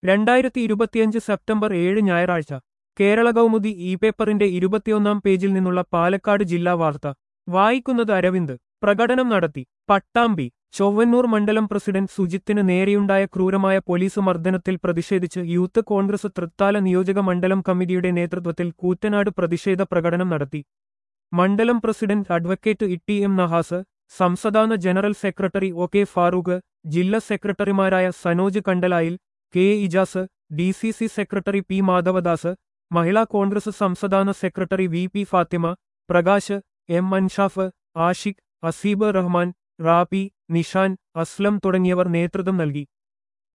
രണ്ടായിരത്തി ഇരുപത്തിയഞ്ച് സെപ്റ്റംബർ ഏഴ് ഞായറാഴ്ച കേരള കൗമുദി ഇ പേപ്പറിന്റെ ഇരുപത്തിയൊന്നാം പേജിൽ നിന്നുള്ള പാലക്കാട് ജില്ലാ വാർത്ത വായിക്കുന്നത് അരവിന്ദ് പ്രകടനം നടത്തി പട്ടാമ്പി ചൊവ്വന്നൂർ മണ്ഡലം പ്രസിഡന്റ് സുജിത്തിന് നേരെയുണ്ടായ ക്രൂരമായ പോലീസ് മർദ്ദനത്തിൽ പ്രതിഷേധിച്ച് യൂത്ത് കോൺഗ്രസ് തൃത്താല നിയോജക മണ്ഡലം കമ്മിറ്റിയുടെ നേതൃത്വത്തിൽ കൂറ്റനാട് പ്രതിഷേധ പ്രകടനം നടത്തി മണ്ഡലം president advocate E M Nahas സംസ്ഥാന general secretary O K Farooq ജില്ലാ സെക്രട്ടറിമാരായ Sanoj Kandalayil K Ijas D C C secretary P Madhavadas Mahila Congress സംസ്ഥാന secretary V P Fathima Prakash M Anshaf Ashiq Aseeb Rahman Rabi Nishan Aslam തുടങ്ങിയവർ നേതൃത്വം നൽകി